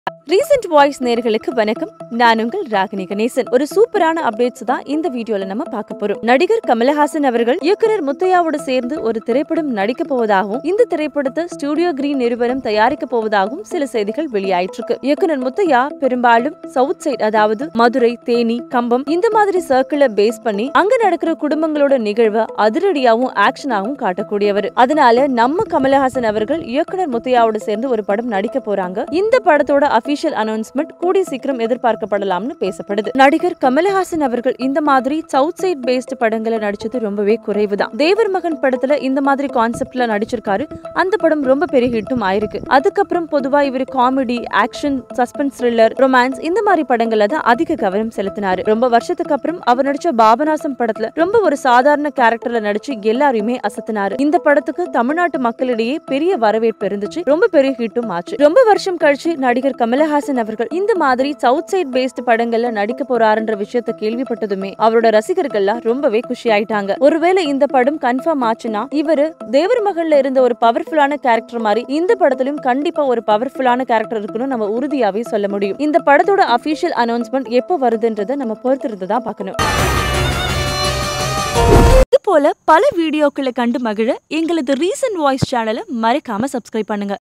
recent voice நேர்களுக்கு வணக்கம் நான் உங்கள் ராகினி கணேசன் ஒரு சூப்பரான அப்டேட்ஸ் தான் இந்த வீடியோல நம்ம பார்க்க போறோம் நடிகர் கமலஹாசன் அவர்கள் இயக்குனர் முத்தையாவோடு சேர்ந்து ஒரு திரைப்படம் நடிக்க போவதாகவும் இந்த திரைப்படத்தை ஸ்டூடியோ கிரீன் நிறுவனம் தயாரிக்க போவதாகவும் சில செய்திகள் வெளியாயிட்டு இருக்கு இயக்குனர் முத்தையா பெரும்பாலும் சவுத் சைட் அதாவது மதுரை தேனி கம்பம் இந்த மாதிரி சர்க்கிள பேஸ் பண்ணி அங்க நடக்கிற குடும்பங்களோட நிகழ்வை அதிரடியாவும் ஆக்ஷனாகவும் காட்டக்கூடியவர் அதனால நம்ம கமலஹாசன் அவர்கள் இயக்குனர் முத்தையாவோடு சேர்ந்து ஒரு படம் நடிக்க போறாங்க இந்த படத்தோட அபிஷியல் அனௌன்ஸ்மெண்ட் கூடிய சீக்கிரம் எதிர்பார்க்கப்படலாம்னு பேசப்படுது நடிகர் கமலஹாசன் அவர்கள் இந்த மாதிரி சவுத் சைட் பேஸ்ட் படங்களை நடிச்சது ரொம்பவே குறைவுதான் தேவர் மகன் படத்துல இந்த மாதிரி கான்செப்ட்ல நடிச்சிருக்காரு அந்த படம் ரொம்ப பெரிய ஹிட்டும் ஆயிருக்கு அதுக்கப்புறம் பொதுவா இவர் comedy action suspense thriller romance இந்த மாதிரி படங்கள்ல தான் அதிக கவனம் செலுத்தினாரு ரொம்ப வருஷத்துக்கு அப்புறம் அவர் நடிச்ச பாபநாசம் படத்துல ரொம்ப ஒரு சாதாரண கேரக்டர்ல நடிச்சு எல்லாரையுமே அசத்தினாரு இந்த படத்துக்கு தமிழ்நாட்டு மக்களிடையே பெரிய வரவேற்பு இருந்துச்சு ரொம்ப பெரிய ஹிட்டும் ஆச்சு ரொம்ப வருஷம் கழிச்சு நடிகர் கமலஹாசன் அவர்கள் இந்த மாதிரி சவுத் சைட் பேஸ்ட் படங்கள்ல நடிக்க போறாருன்ற விஷயத்த கேள்விப்பட்டதுமே அவரோட ரசிகர்கள்லாம் ரொம்பவே குஷி ஆயிட்டாங்க ஒருவேளை இந்த படம் கன்ஃபார்ம் ஆச்சுன்னா இவரு தேவர் மகள்ல இருந்த ஒரு பவர்ஃபுல்லான கேரக்டர் மாதிரி இந்த படத்திலும் கண்டிப்பா ஒரு பவர்ஃபுல்லான கேரக்டர் இருக்குன்னு நம்ம உறுதியாவே சொல்ல முடியும் இந்த படத்தோட அபிஷியல் அனௌன்ஸ்மெண்ட் எப்போ வருதுன்றதை நம்ம பொறுத்திருந்து தான் பார்க்கணும் இது போல பல வீடியோக்களை கண்டு மகிழ எங்களது ரீசன்ட் வாய்ஸ் சேனலை மறக்காம சப்ஸ்கிரைப் பண்ணுங்க